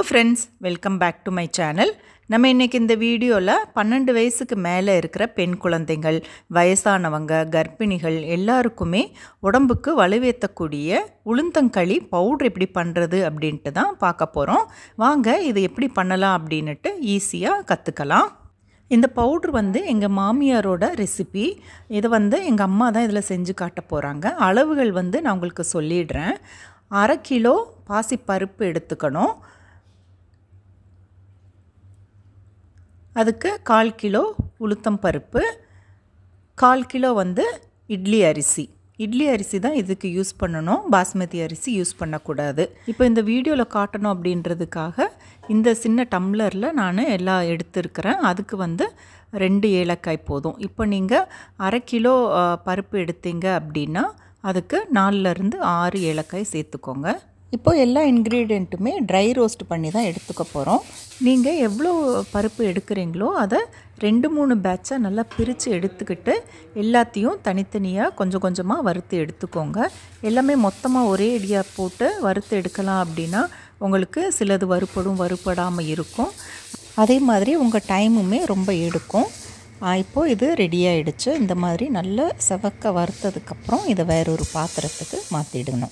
friends welcome back to my channel நம்ம இன்றைக்கி இந்த வீடியோவில் பன்னெண்டு வயசுக்கு மேலே இருக்கிற பெண் குழந்தைகள் வயசானவங்க கர்ப்பிணிகள் எல்லாருக்குமே உடம்புக்கு வலுவேற்றக்கூடிய உளுந்தங்களி பவுட்ரு எப்படி பண்ணுறது அப்படின்ட்டு தான் பார்க்க போகிறோம் வாங்க இது எப்படி பண்ணலாம் அப்படின்னுட்டு ஈஸியாக கற்றுக்கலாம் இந்த பவுட்ரு வந்து எங்கள் மாமியாரோட ரெசிபி இதை வந்து எங்கள் அம்மா தான் இதில் செஞ்சு காட்ட போகிறாங்க அளவுகள் வந்து நான் உங்களுக்கு சொல்லிடுறேன் அரை கிலோ பாசிப்பருப்பு எடுத்துக்கணும் அதுக்கு கால் கிலோ உளுத்தம் பருப்பு கால் கிலோ வந்து இட்லி அரிசி இட்லி அரிசி தான் இதுக்கு யூஸ் பண்ணணும் பாஸ்மதி அரிசி யூஸ் பண்ணக்கூடாது இப்போ இந்த வீடியோவில் காட்டணும் அப்படின்றதுக்காக இந்த சின்ன டம்ளரில் நான் எல்லாம் எடுத்துருக்கிறேன் அதுக்கு வந்து ரெண்டு ஏலக்காய் போதும் இப்போ நீங்கள் அரை கிலோ பருப்பு எடுத்தீங்க அப்படின்னா அதுக்கு நாலுலேருந்து ஆறு ஏலக்காய் சேர்த்துக்கோங்க இப்போ எல்லா இன்க்ரீடியண்ட்டுமே ட்ரை ரோஸ்ட் பண்ணி தான் எடுத்துக்க போகிறோம் நீங்கள் எவ்வளோ பருப்பு எடுக்கிறீங்களோ அதை ரெண்டு மூணு பேட்சாக நல்லா பிரித்து எடுத்துக்கிட்டு எல்லாத்தையும் தனித்தனியாக கொஞ்சம் கொஞ்சமாக வறுத்து எடுத்துக்கோங்க எல்லாமே மொத்தமாக ஒரே அடியாக போட்டு வறுத்து எடுக்கலாம் அப்படின்னா உங்களுக்கு சிலது வறுப்படும் வறுப்படாமல் இருக்கும் அதே மாதிரி உங்கள் டைமுமே ரொம்ப எடுக்கும் இப்போது இது ரெடி ஆகிடுச்சு இந்த மாதிரி நல்ல செவக்க வறுத்ததுக்கப்புறம் இதை வேறொரு பாத்திரத்துக்கு மாற்றிடணும்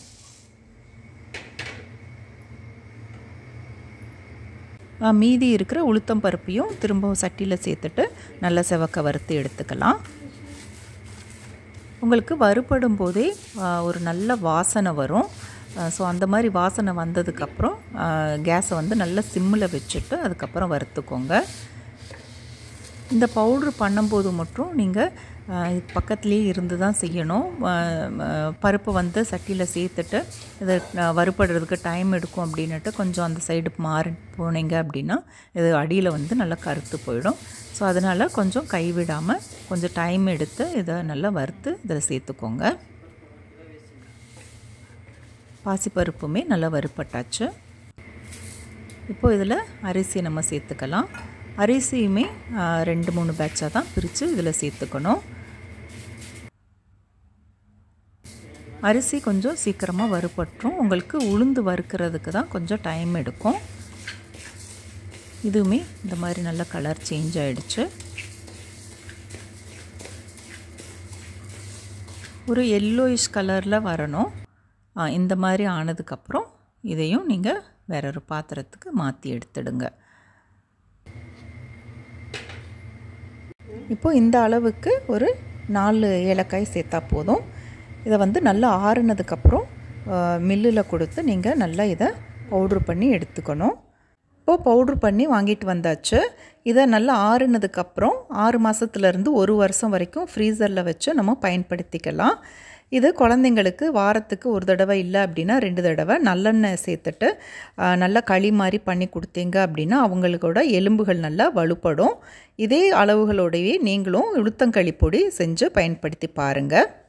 மீதி இருக்கிற உளுத்தம் பருப்பையும் திரும்பவும் சட்டியில் சேர்த்துட்டு நல்லா செவக்க வறுத்து எடுத்துக்கலாம் உங்களுக்கு வறுபடும் போதே ஒரு நல்ல வாசனை வரும் ஸோ அந்த மாதிரி வாசனை வந்ததுக்கப்புறம் கேஸை வந்து நல்லா சிம்மில் வச்சுட்டு அதுக்கப்புறம் வறுத்துக்கோங்க இந்த பவுட்ரு பண்ணும்போது மட்டும் நீங்கள் பக்கத்துலேயே இருந்து தான் செய்யணும் பருப்பு வந்து சட்டியில் சேர்த்துட்டு இதை வறுபடுறதுக்கு டைம் எடுக்கும் அப்படின்னுட்டு கொஞ்சம் அந்த சைடு மாறி போனீங்க அப்படின்னா இது அடியில் வந்து நல்லா கருத்து போயிடும் ஸோ அதனால் கொஞ்சம் கைவிடாமல் கொஞ்சம் டைம் எடுத்து இதை நல்லா வறுத்து இதில் சேர்த்துக்கோங்க பாசிப்பருப்புமே நல்லா வறுப்பட்டாச்சு இப்போது இதில் அரிசியை நம்ம சேர்த்துக்கலாம் அரிசியுமே ரெண்டு மூணு பேட்சாக தான் பிரித்து இதில் சேர்த்துக்கணும் அரிசி கொஞ்சம் சீக்கிரமாக வறுப்பட்டுரும் உங்களுக்கு உளுந்து வறுக்கிறதுக்கு தான் கொஞ்சம் டைம் எடுக்கும் இதுவுமே இந்த மாதிரி நல்ல கலர் சேஞ்ச் ஆகிடுச்சு ஒரு எல்லோயிஷ் கலரில் வரணும் இந்த மாதிரி ஆனதுக்கப்புறம் இதையும் நீங்கள் வேற ஒரு பாத்திரத்துக்கு மாற்றி எடுத்துடுங்க இப்போது இந்த அளவுக்கு ஒரு நாலு ஏலக்காய் சேர்த்தா போதும் இதை வந்து நல்லா ஆறுனதுக்கப்புறம் மில்லில் கொடுத்து நீங்கள் நல்லா இதை பவுட்ரு பண்ணி எடுத்துக்கணும் இப்போது பவுட்ரு பண்ணி வாங்கிட்டு வந்தாச்சு இதை நல்லா ஆறுனதுக்கப்புறம் ஆறு மாதத்துலேருந்து ஒரு வருஷம் வரைக்கும் ஃப்ரீசரில் வச்சு நம்ம பயன்படுத்திக்கலாம் இது குழந்தைங்களுக்கு வாரத்துக்கு ஒரு தடவை இல்லை அப்படின்னா ரெண்டு தடவை நல்லெண்ணெய் சேர்த்துட்டு நல்லா களி மாதிரி பண்ணி கொடுத்தீங்க அப்படின்னா அவங்களுக்கோட எலும்புகள் நல்லா வலுப்படும் இதே அளவுகளோடையே நீங்களும் உளுத்தங்களி பொடி செஞ்சு பயன்படுத்தி பாருங்கள்